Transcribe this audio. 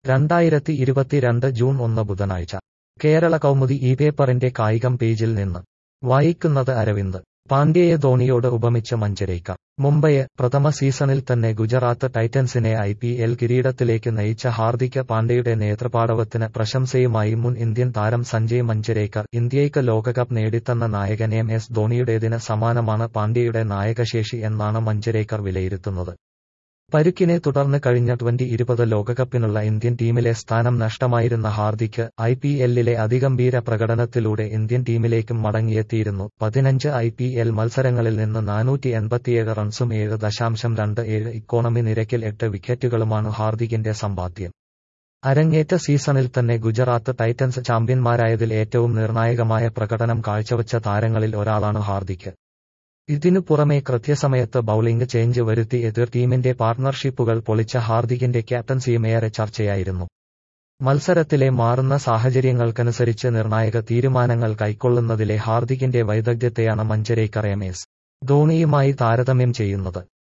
രണ്ടായിരത്തി ഇരുപത്തിരണ്ട് ജൂൺ ഒന്ന് ബുധനാഴ്ച കേരള കൗമുദി ഈ പേപ്പറിന്റെ കായികം പേജിൽ നിന്ന് വായിക്കുന്നത് അരവിന്ദ് പാണ്ഡ്യയെ ധോണിയോട് ഉപമിച്ച മഞ്ചരേക്ക മുംബൈയെ പ്രഥമ സീസണിൽ തന്നെ ഗുജറാത്ത് ടൈറ്റൻസിനെ ഐ പി എൽ കിരീടത്തിലേക്ക് നയിച്ച ഹാർദിക് പാണ്ഡ്യയുടെ നേതൃപാടവത്തിന് പ്രശംസയുമായി മുൻ ഇന്ത്യൻ താരം സഞ്ജയ് മഞ്ചരേക്കർ ഇന്ത്യയ്ക്ക് ലോകകപ്പ് നേടിത്തന്ന നായകൻ എം എസ് ധോണിയുടേതിന് സമാനമാണ് പാണ്ഡ്യയുടെ നായകശേഷി എന്നാണ് മഞ്ചരേക്കർ വിലയിരുത്തുന്നത് പരുക്കിനെ തുടർന്ന് കഴിഞ്ഞ ട്വന്റി ഇരുപത് ലോകകപ്പിനുള്ള ഇന്ത്യൻ ടീമിലെ സ്ഥാനം നഷ്ടമായിരുന്ന ഹാർദിക് ഐ പി എല്ലിലെ അതിഗംഭീര പ്രകടനത്തിലൂടെ ഇന്ത്യൻ ടീമിലേക്കും മടങ്ങിയെത്തിയിരുന്നു പതിനഞ്ച് ഐ പി എൽ മത്സരങ്ങളിൽ നിന്ന് നാനൂറ്റി എൺപത്തിയേഴ് റൺസും ഏഴ് ദശാംശം രണ്ട് ഏഴ് ഇക്കോണമി നിരക്കിൽ എട്ട് വിക്കറ്റുകളുമാണ് ഹാർദികിന്റെ സമ്പാദ്യം അരങ്ങേറ്റ സീസണിൽ തന്നെ ഗുജറാത്ത് ടൈറ്റൻസ് ചാമ്പ്യന്മാരായതിൽ ഏറ്റവും നിർണായകമായ പ്രകടനം കാഴ്ചവച്ച താരങ്ങളിൽ ഒരാളാണ് ഹാർദിക് ഇതിനു പുറമെ കൃത്യസമയത്ത് ബൌളിംഗ് ചേഞ്ച് വരുത്തി എതിർ ടീമിന്റെ പാർട്ണർഷിപ്പുകൾ പൊളിച്ച ഹാർദികിന്റെ ക്യാപ്റ്റൻസിയും ഏറെ ചർച്ചയായിരുന്നു മത്സരത്തിലെ മാറുന്ന സാഹചര്യങ്ങൾക്കനുസരിച്ച് നിർണായക തീരുമാനങ്ങൾ കൈക്കൊള്ളുന്നതിലെ ഹാർദികിന്റെ വൈദഗ്ധ്യത്തെയാണ് മഞ്ചരേക്കർ എം എസ് ധോണിയുമായി താരതമ്യം ചെയ്യുന്നത്